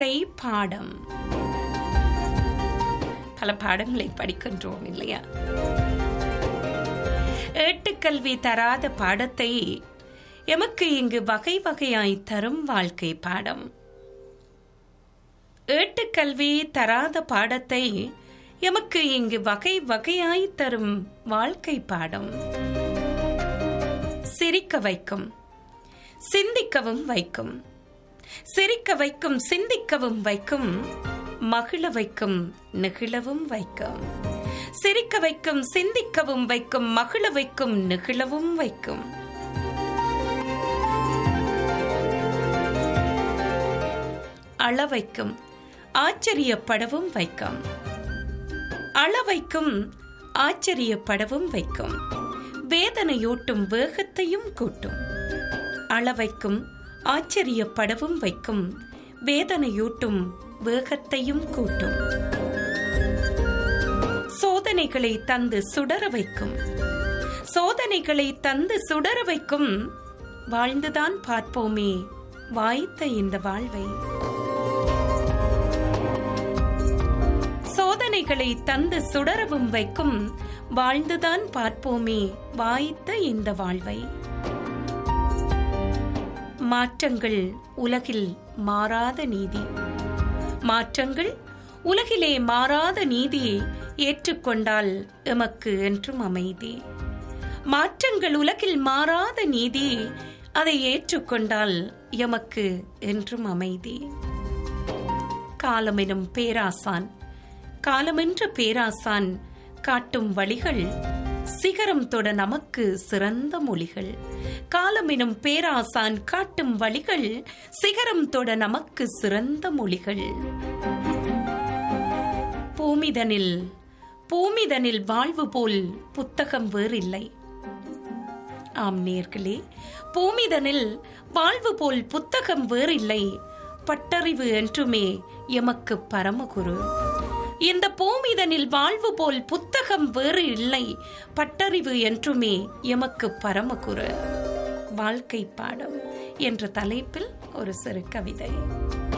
வாழ்க்கை பாடம் பல பாடங்களை படிக்கின்றோம் இல்லையா ஏட்டுக்கல்வி தராத பாடத்தை எமக்கு இங்கு வகை வகையாய் தரும் வாழ்க்கை பாடம் ஏட்டுக்கல்வி தராத பாடத்தை எமக்கு இங்கு வகை வகையாய் தரும் வாழ்க்கை பாடம் சிரிக்க வைக்கும் சிந்திக்கவும் வைக்கும் சிரிக்க வைக்கும் சிந்திக்கவும் வைக்கும் மகிழ வைக்கும் நெகிழவும் வைக்கும் சிரிக்க வைக்கும் சிந்திக்கவும் வைக்கும் மகிழ வைக்கும் நெகிழவும் வைக்கும் அள வைக்கும் ஆச்சரியப்படவும் வைக்கும் அள வைக்கும் ஆச்சரியப்படவும் வைக்கும் வேதனையூட்டும் வேகத்தையும் கூட்டும் அளவைக்கும் ஆச்சரியப்படவும் வைக்கும் வேதனையூட்டும் வேகத்தையும் கூட்டும் சோதனைகளை தந்து சுடர வைக்கும் சோதனைகளை தந்து சுடர வைக்கும் வாழ்ந்துதான் பார்ப்போமே வாய்த்த இந்த வாழ்வை சோதனைகளை தந்து சுடரவும் வைக்கும் வாழ்ந்துதான் பார்ப்போமே வாய்த்த இந்த வாழ்வை மாற்றங்கள் உலகில் மாறாத நீதி மாற்றங்கள் உலகிலே மாறாத நீதியை ஏற்றுக்கொண்டால் எமக்கு என்றும் அமைதி மாற்றங்கள் உலகில் மாறாத நீதி அதை ஏற்றுக்கொண்டால் எமக்கு என்றும் அமைதி காலமெனும் பேராசான் காலமென்ற பேராசான் காட்டும் வழிகள் சிகரம் தொட நமக்கு சிறந்த மொழிகள் காலமெனும் பேராசான் காட்டும் வழிகள் சிகரம் தொட நமக்கு சிறந்த மொழிகள் பூமிதனில் பூமிதனில் வாழ்வு போல் புத்தகம் வேறில்லை ஆம் நேர்களே பூமிதனில் வாழ்வு போல் புத்தகம் வேறில்லை பட்டறிவு என்றுமே எமக்கு பரமகுரு இந்த பூமிதனில் வாழ்வு போல் புத்தகம் வேறு இல்லை பட்டறிவு என்றுமே எமக்கு பரமகுரு வாழ்க்கை பாடம் என்ற தலைப்பில் ஒரு சிறு கவிதை